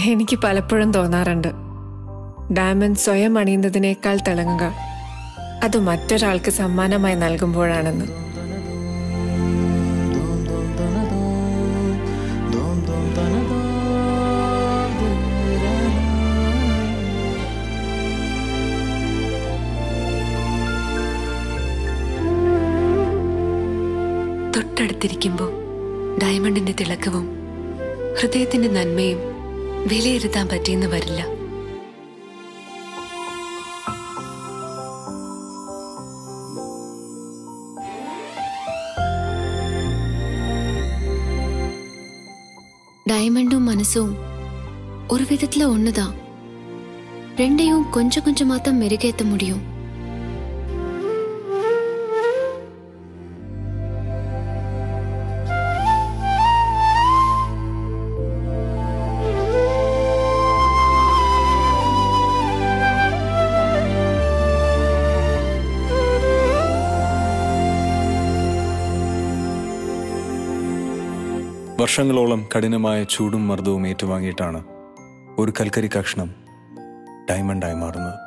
എനിക്ക് പലപ്പോഴും തോന്നാറുണ്ട് ഡയമണ്ട് സ്വയം അണിയുന്നതിനേക്കാൾ തിളങ്ങുക അത് മറ്റൊരാൾക്ക് സമ്മാനമായി നൽകുമ്പോഴാണെന്ന് തൊട്ടടുത്തിരിക്കുമ്പോൾ ഡയമണ്ടിന്റെ തിളക്കവും ഹൃദയത്തിന്റെ നന്മയും വിലയിരുത്താൻ പറ്റിയെന്ന് വരില്ല டைமண்டும் மனசும் ஒரு விதத்துல ஒண்ணுதான் ரெண்டையும் கொஞ்சம் கொஞ்சமா தான் மெருகேத்த முடியும் വർഷങ്ങളോളം കഠിനമായ ചൂടും മർദ്ദവും ഏറ്റുവാങ്ങിയിട്ടാണ് ഒരു കൽക്കരി കഷ്ണം ഡയമണ്ടായി മാറുന്നത്